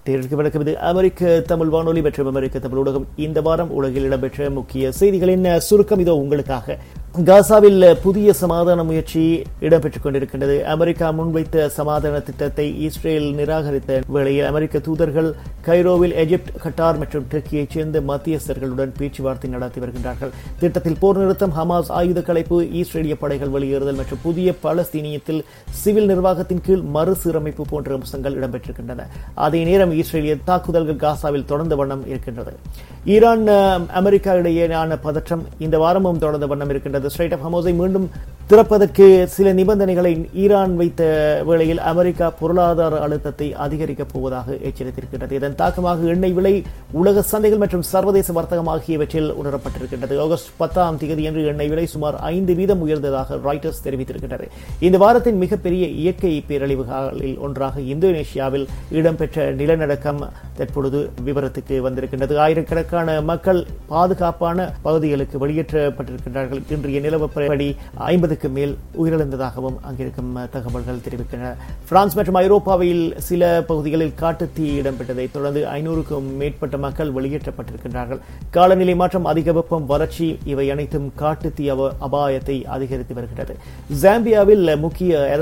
தேர்தலுக்கு வணக்கம் இது அமெரிக்க தமிழ் வானொலி மற்றும் அமெரிக்க தமிழ் ஊடகம் இந்த வாரம் உலகில் இடம்பெற்ற முக்கிய செய்திகளின் சுருக்கம் இதோ உங்களுக்காக காசாவில் புதிய சமாதான முயற்சி இடம்பெற்றுக் கொண்டிருக்கின்றது அமெரிக்கா முன்வைத்த சமாதான திட்டத்தை இஸ்ரேல் நிராகரித்த வேளையில் அமெரிக்க தூதர்கள் கைரோவில் எகிப்து கட்டார் மற்றும் டர்க்கியைச் சேர்ந்த மத்தியஸ்தர்களுடன் பேச்சுவார்த்தை நடத்தி வருகின்றார்கள் திட்டத்தில் போர் நிறுத்தம் ஹமாஸ் ஆயுத கலைப்பு இஸ்ரேலிய படைகள் வெளியேறுதல் மற்றும் புதிய பலஸ்தீனியத்தில் சிவில் நிர்வாகத்தின் கீழ் மறுசீரமைப்பு போன்ற அம்சங்கள் இடம்பெற்றிருக்கின்றன அதே நேரம் இஸ்ரேலிய தாக்குதல்கள் காசாவில் தொடர்ந்த வண்ணம் இருக்கின்றது ஈரான் அமெரிக்கா இடையேயான பதற்றம் இந்த வாரமும் தொடர்ந்த வண்ணம் இருக்கின்றது ஸ்ட்ரைட் ஆஃப் ஹமோஸை மீண்டும் திறப்பதற்கு சில நிபந்தனைகளை ஈரான் வைத்த வேளையில் அமெரிக்கா பொருளாதார அழுத்தத்தை அதிகரிக்கப் போவதாக எச்சரித்திருக்கின்றது இதன் தாக்கமாக எண்ணெய் விலை உலக சந்தைகள் மற்றும் சர்வதேச வர்த்தகம் ஆகியவற்றில் உணரப்பட்டிருக்கின்றது ஆகஸ்ட் பத்தாம் தேதி என்று எண்ணெய் விலை சுமார் ஐந்து வீதம் உயர்ந்ததாக ராய்டர்ஸ் தெரிவித்திருக்கின்றது இந்த வாரத்தின் மிகப்பெரிய இயற்கை பேரழிவுகளில் ஒன்றாக இந்தோனேஷியாவில் இடம்பெற்ற நிலநடுக்கம் தற்பொழுது விவரத்துக்கு வந்திருக்கின்றது ஆயிரக்கணக்கான மக்கள் பாதுகாப்பான பகுதிகளுக்கு வெளியேற்றப்பட்டிருக்கின்றார்கள் இன்றைய நிலவரப்படி ஐம்பதுக்கு மேல் உயிரிழந்ததாகவும் அங்கிருக்கும் தகவல்கள் தெரிவிக்கின்றன பிரான்ஸ் மற்றும் ஐரோப்பாவில் சில பகுதிகளில் காட்டுத்தீ இடம்பெற்றதை தொடர்ந்து ஐநூறுக்கும் மேற்பட்ட மக்கள் வெளியேற்றப்பட்டிருக்கின்றார்கள் காலநிலை மாற்றம் அதிக வெப்பம் வறட்சி இவை அனைத்தும் காட்டுத்தீ அபாயத்தை அதிகரித்து வருகிறது ஜாம்பியாவில் முக்கிய